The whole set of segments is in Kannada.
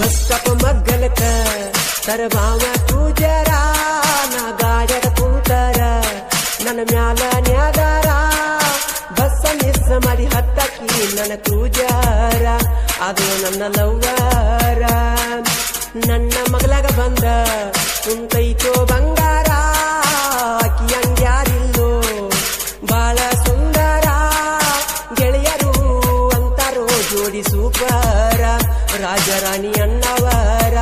ಬಸ್ ಸ್ಟಾಪ್ ಮಗ್ಗಲಕ ತರಭಾವ ಪೂಜಾರ ನಾ ಗಾಡ್ಯಾಗ ಕುಂತಾರ ನನ್ನ ಮ್ಯಾಲ ನ್ಯಾದಾರ ಬಸ್ಸ ಮಿಸ್ ಮಾಡಿ ಹತ್ತಕ್ಕಿ ನನ್ನ ಪೂಜಾರ ಅದು ನನ್ನ ಲವ್ವಾರ ನನ್ನ ಮಗಳಾಗ ಬಂದ ಕುಂತೈತೋ ಬಂಗಾರ ಅಕ್ಕಿ ಹಂಗ್ಯಾರಿಲ್ಲೋ ಬಾಳ ಸುಂದರ ಗೆಳೆಯರು ಅಂತಾರೋ ಜೋಡಿ ಸೂಪರ ರಾಜರಾಣಿ ಅಣ್ಣವರ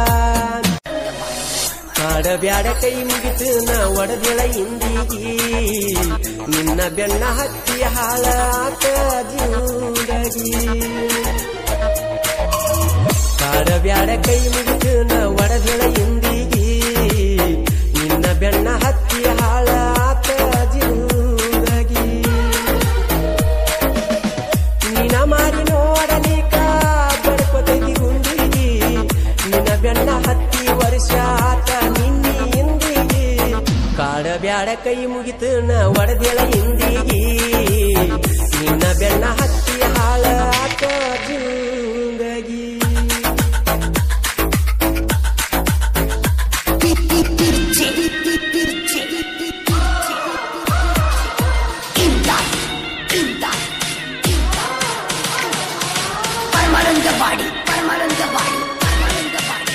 ಕಾಡಬ್ಯಾಡ ಕೈ ಮುಗಿತು ನಾ ಒಡದೆಳ ಇಂದಿಗಿ ನಿನ್ನ ಬೆನ್ನ ಹತ್ತಿ ಹಾಳಾತ ಜೀವಗಿ ಕಾಡಬ್ಯಾಡ ಕೈ ಮುಗಿತು ನಾ ಒಡದೆಳ ಇಂದಿಗಿ ನಿನ್ನ ಬೆನ್ನ ಹತ್ತಿ ಹಾಳಾತ ಜೀವಗಿ ನಿನ ಮಾರಿ ನೋಡಲಿಕ ಬಡ್ಕೊತೈತಿ ಗುಂಡಿಗಿ ನಿನ್ನ ಬೆನ್ನ ಹತ್ತಿ ವರ್ಷ ಆತ ನಿನ್ನಿ ಇಂದಿಗಿ ಕಾಡಬ್ಯಾಡ ಕೈ ಮುಗಿತು ನ ಒಡದೆಳ ಇಂದಿಗಿ ನಿನ್ನ ಬೆನ್ನ ಹತ್ತಿ ಹಾಳ ಆತ ಜಿಂದಗಿ ಪರಮಾನಂದವಾಡಿ ಪರಮಾನಂದವಾಡಿ ಪರಮಾನಂದವಾಡಿ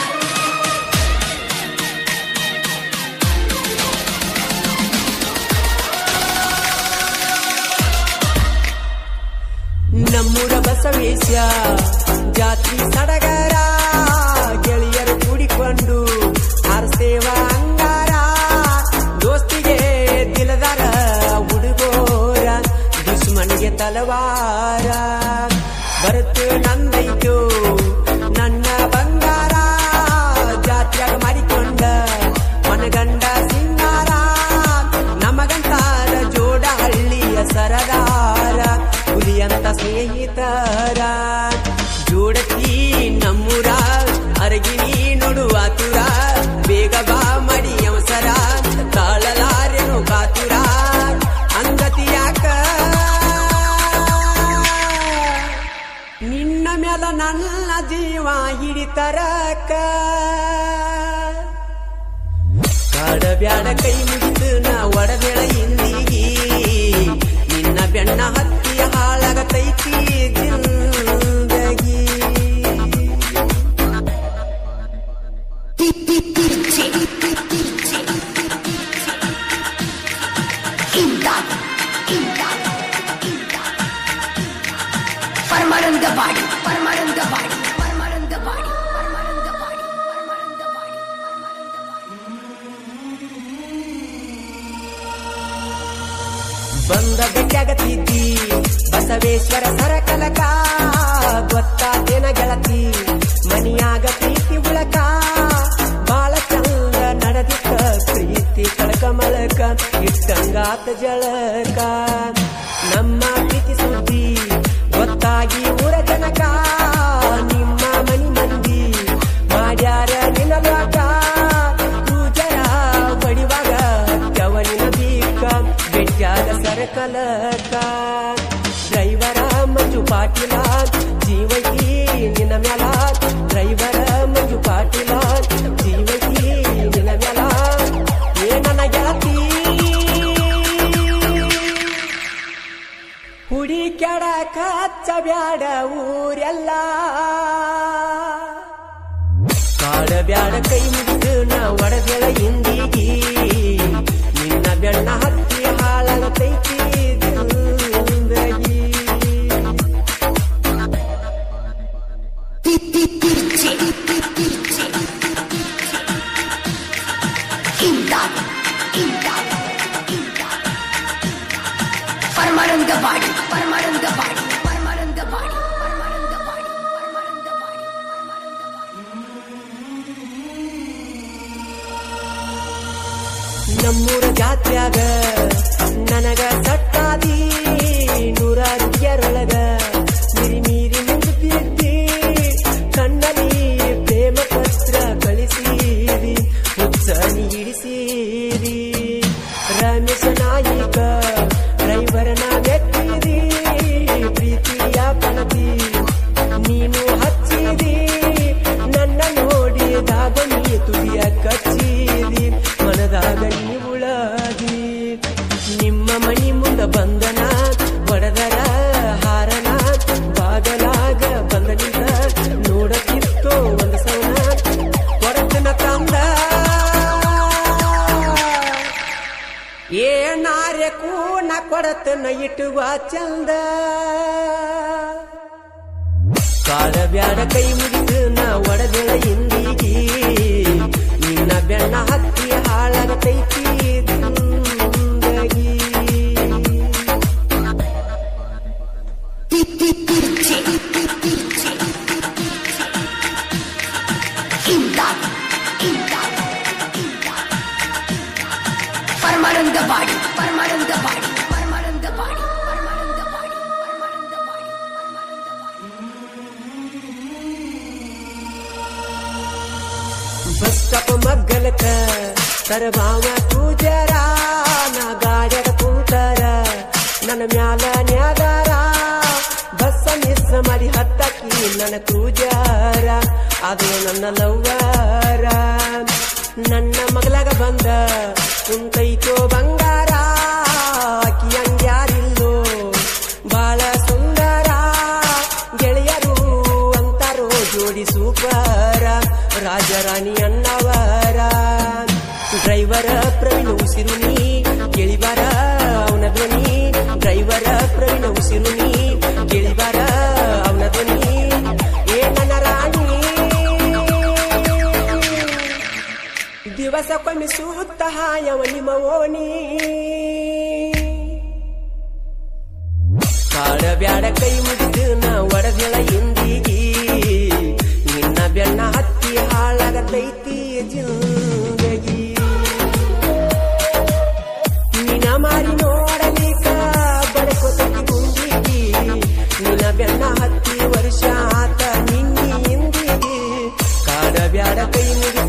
ನಮ್ಮೂರ ಬಸವೇಶ ಜಾತಿ ಸಡಗರ ಗೆಳೆಯರು ಕೂಡಿಕೊಂಡು ಹರಸೇವ ಅಂಗಾರ ದೋಸ್ತಿಗೆ ದಿಲದಾರ ಹುಡುಗೋರ ದುಶ್ಮನ್ಗೆ ತಲವಾರ ಬರುತ್ತು ನಂದೈತು ನನ್ನ ಬಂಗಾರ ಜಾತ್ಯಾಗ ಮಾಡಿಕೊಂಡ ಮನಗಂಡ ಸಿಂಗಾರ ನಮಗಂತಾರ ಜೋಡ ಹಳ್ಳಿಯ ಸರದಾರ ಹುಲಿಯಂತ ಸ್ನೇಹಿತರ ಜೋಡತಿ ನಮ್ಮೂರ ಅರಗಿನಿ ನೋಡುವ ತುರ ಬೇಗ ಬಾ ಮಡಿ ಅವಸರ ತಾಳಲಾರೆನು ಕಾತುರ ಅಂಗತಿ ಯಾಕ ನಿನ್ನ ಮ್ಯಾಲ ನನ್ನ ಜೀವ ಹಿಡಿತರಕ ಕಾಡಬ್ಯಾಡ ಕೈ ಮುಗಿತು ನಾ ಒಡಬೇಳ ಇಂದಿಗಿ ನಿನ್ನ ಬೆಣ್ಣ ಹತ್ತಿ ಹಾಳಾಗತೈತಿ ಜಿಂದಗಿ ಪರಮಾನಂದವಾಡಿ ಪರಮಾನಂದವಾಡಿ ಪರಮಾನಂದವಾಡಿ ಪರಮಾನಂದವಾಡಿ ಪರಮಾನಂದವಾಡಿ ಬಂದ ಬೆಟ್ಟಾಗತಿದ್ದಿ ಬಸವೇಶ್ವರ ಸರಕಲಕ ಗೊತ್ತಾದೇನ ಗೆಳತಿ ಮನಿಯಾಗ ಪ್ರೀತಿ ಉಳಕ ಬಾಳ ಚಂದ ನಡೆದಿತ್ತ ಪ್ರೀತಿ ಕಳಕ ಮಳಕ ಇಟ್ಟಂಗಾತ ಜಳಕ ನಮ್ಮ ಪ್ರೀತಿ ಸುದ್ದಿ ಗೊತ್ತಾಗಿ ಊರ ಜನಕ ನಿಮ್ಮ ಮನಿ ಮಂದಿ ಮಾಡ್ಯಾರ ನಿನಲಾಗ ಪೂಜರ ಬಡಿವಾಗ ಕವನಿನ ಬೀಕ ಬೆಟ್ಟಾದ ಸರಕಲಕ ಡ್ರೈವರ ಮಂಜು ಪಾಟೀಲ ಜೀವಕಿ ನಿನ್ನ ಮ್ಯಾಲ ಡ್ರೈವರ ಮಂಜು ಪಾಟೀಲ ಜೀವಕಿ ನಿನ್ನ ಮ್ಯಾಲ ಏ ನನ್ನ ಗೆಳತಿ ಹುಡಿ ಕೆಡ ಕಚ್ಚ ಬ್ಯಾಡ ಊರೆಲ್ಲ ಕಾಡ ಬ್ಯಾಡ ಕೈ ಮುಗಿದು ನಾ ಒಡದೆಳ ಇಂದಿಗಿ ನಿನ್ನ ಬೆಣ್ಣ ಹತ್ತಿ ಹಾಳಾಗತೈತಿ ಜಿಂದಗಿ ಪರಮಾನಂದವಾಡಿ ಪರಮಾನಂದವಾಡಿ ಪರಮಾನಂದವಾಡಿ ಪರಮಾನಂದವಾಡಿ ಪರಮಾನಂದವಾಡಿ ನಮ್ಮೂರ ಜಾತ್ರ್ಯಾಗ ನನಗ ಸಟ್ಟಾದಿ ನೂರ ರೂಪಾಯರೊಳಗ ಮೀರಿ ಮೀರಿ ನಿಂತಿದ್ದಿ ಕಣ್ಣಲ್ಲಿ ಪ್ರೇಮ ಪತ್ರ ಕಳಿಸಿದಿ ಹುಚ್ಚನಿ ಹಿಡಿಸಿದಿ ರಮೇಶ ನಾಯಿಕ ಡ್ರೈವರ್ನ ಮೆಟ್ಟಿದಿ ಪ್ರೀತಿಯ ಪಣತಿ ನೀನು ಹಚ್ಚಿದಿ ನಾ ಕಡತನ ಇಟ್ಟುವ ಚಂದ ಕಾಳ ಬ್ಯಾಡ ಕೈ ಮುಗಿದು ನಾ ಒಡದೆಳ ಇಂದಿಗಿ ನಿನ್ನ ಬೆಣ್ಣ ಹತ್ತಿ ಹಾಳಾಗತೈತಿ ಜಿಂದಗಿ Permanent the body, permanent the body, permanent the body, permanent the body, permanent the body, permanent the body. Bus stop ಮಗ್ಗಲಕ ತರಬಾವ ಪೂಜಾರ ನಾ ಗಾಡ್ಯಾಗ ಕುಂತಾರ ನನ್ನ ಮ್ಯಾಲ ನ್ಯಾದಾರ ಬಸ್ಸ ಮಿಸ್ ಮಾಡಿ ಹತ್ತಕ್ಕಿ ನನ್ನ ಕೂಜಾರ ಅದು ನನ್ನ ಲವ್ವಾರ ನನ್ನ ಮಗಳಾಗ ಬಂದ ಕುಂತೈತೋ ಬಂಗಾರ ಅಕ್ಕಿ ಹಂಗ್ಯಾರಿಲ್ಲೋ ಬಾಳ ಸುಂದರ ಗೆಳೆಯರು ಅಂತಾರೋ ಜೋಡಿ ಸೂಪರ ರಾಜರಾಣಿ ಅನ್ನವರ ಡ್ರೈವರ ಪ್ರವೀಣ ಉಸಿರು ನೀ ಕೇಳಿಬಾರ ಅವನ ಧ್ವನಿ ಡ್ರೈವರ ಪ್ರವೀಣ ಉಸಿರು ನೀ ಕೇಳಿಬಾರ ಅವನ ಧ್ವನಿ ಏ ನನ್ನ ರಾಣಿ ದಿವಸಕ್ಕೊಮ್ಮೆ ಸುತ್ತ ಹಾಯವ ನಿಮ್ಮ ಓಣಿ ಕಾಡ ಬ್ಯಾಡ ಕೈ ಮುಗಿದು ನಾ ಒಡದೆಳ ಎಂದಿಗಿ ನಿನ್ನ ಬೆಣ್ಣ ಹತ್ತಿ ಹಾಳಾಗತೈತಿ ಜಿಂದಗಿ ನಿನ್ನ ಮಾರಿ ನೋಡಲಿಕ ಬಡಕೋತೈತಿ ಗುಂಡಿಗಿ ನಿನ್ನ ಬೆಣ್ಣ ಹತ್ತಿ ವರ್ಷ ಆತ ನಿನ್ನಿ ಎಂದಿಗಿ ಕಾಡ ಬ್ಯಾಡ ಕೈ ಮುಗಿದು